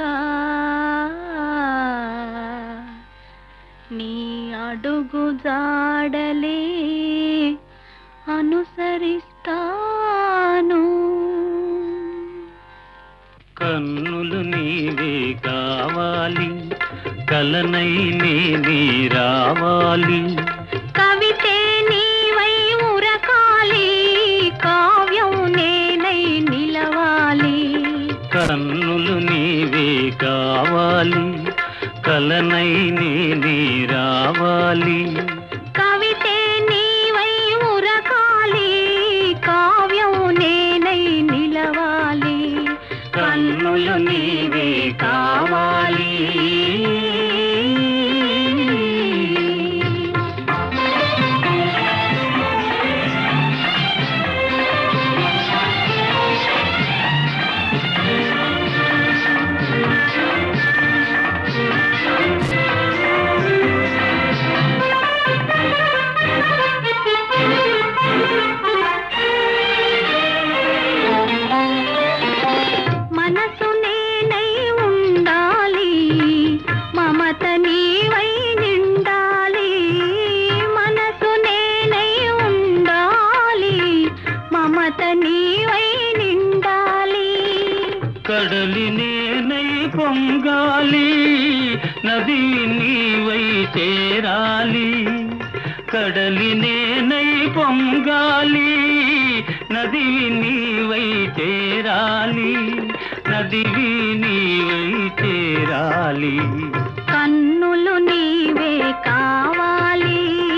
నీ అడుగు జాడలే అనుసరిస్తాను కన్నులు నీవే కావాలి కలనై నేనే రావాలి కవితే నీవై ఉరకాలి కావ్యం నేనై నిలవాలి కన్నులు నీవే కావాలి కలనై నేనే రావాలి కవితే నీవై ఉరకాలి కావ్యం నేనై నిలవాలి కన్నులు నీవే కావాలి మనసు నేనై ఉండాలి మమత నీవై నిండాలి మనసు నేనై ఉండాలి మమత నీవై నిండాలి కడలి నేనై పొంగాలి నది నీవై చేరాలి కడలి నేనై పొంగాలి నది నీవై చేరాలి నదివి నీవై చేరాలి కన్నులు నీవే కావాలి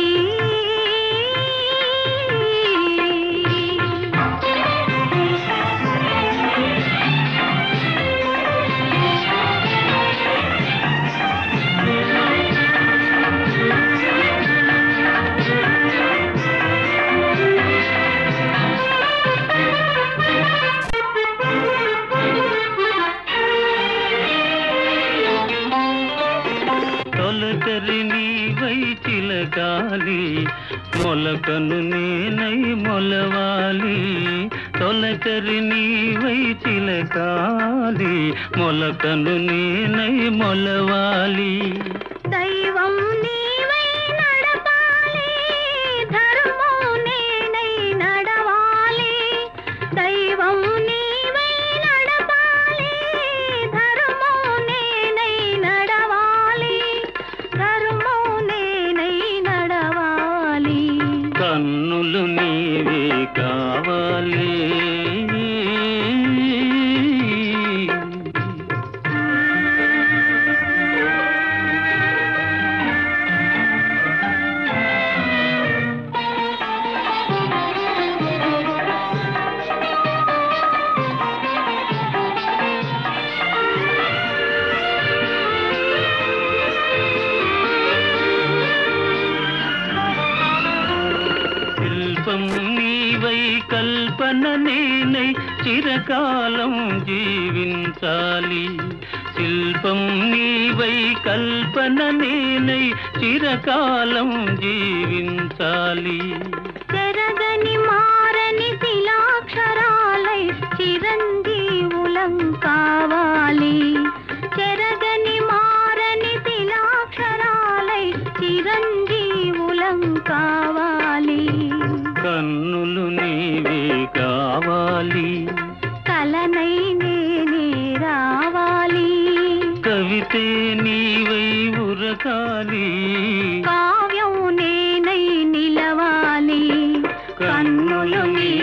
తొలకరి నీవై చిలకాలి మొలకను నేనై మొలవాలి తొలకరి నీవై చిలకాలి మొలకను నేనై మొలవాలి దైవం నీవై నడపాలి ధర్మం నేనై నడవాలి దైవం నీవై నడపాలి ధర్మం నేనై నడవాలి ధర్మం నేనై నడవాలి కన్నులు నీవే కావాలి శిల్పం నీవై కల్పన నేనై చిరకాలం జీవించాలి శిల్పం నీవై కల్పన నేనై చిరకాలం జీవించాలి చెరగని మారని శిలాక్షరాలై చిరంజీవులం కావాలి చెరగని మారని శిలాక్షరాలై చిరంజీవులం కావాలి కన్నులు నీవే కావాలి కలనై నేనే రావాలి కవితే నీవై ఉరకాలి కావ్యం నేనై నిలవాలి కన్నులు మీ